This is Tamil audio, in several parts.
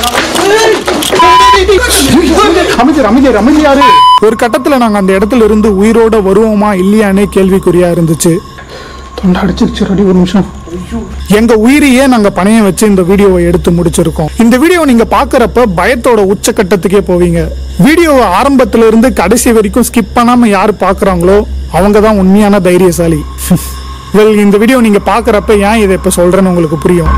அமைச்சர் அமைச்சர் அமைதியாரு ஒரு கட்டத்துல நாங்க அந்த இடத்துல இருந்து உயிரோட வருவோமா இல்லையானே கேள்விக்குறியா இருந்துச்சு தொண்டை அடிச்சிருச்சு ரெடி ஒரு நிமிஷம் எங்க உயிரையே நாங்க பணையம் வச்சு இந்த வீடியோவை எடுத்து முடிச்சிருக்கோம் இந்த வீடியோ நீங்க பாக்குறப்ப பயத்தோட உச்சக்கட்டத்துக்கே போவீங்க வீடியோவை ஆரம்பத்துல இருந்து கடைசி வரைக்கும் ஸ்கிப் பண்ணாம யார் பாக்குறாங்களோ அவங்க தான் உண்மையான தைரியசாலி வெல் இந்த வீடியோ நீங்க பாக்குறப்ப ஏன் இதை இப்ப சொல்றேன்னு உங்களுக்கு புரியும்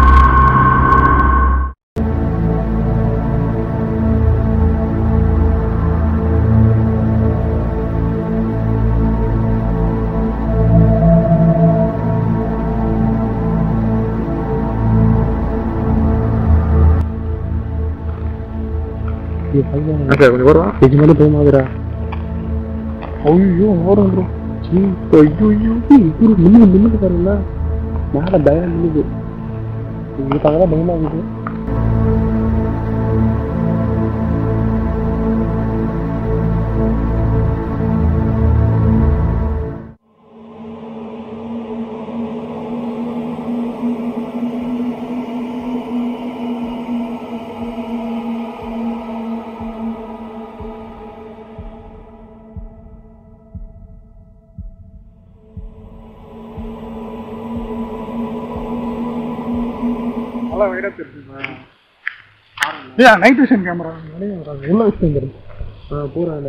கொஞ்சம் வரும் இது மேலே பயமாதுரா ஐயோ ஓடும் ப்ரோ ஐயோ ஐயோ குரு மின்னு மின்னு பாருங்களா மேலே பயம் மின்னுது இதுக்காக தான் பயமாகுது நல்லா வைரா தெரியுமா ஏன் நைட் விஷன் கேமரா உள்ள வச்சுட்டு ஆ போகிறாங்க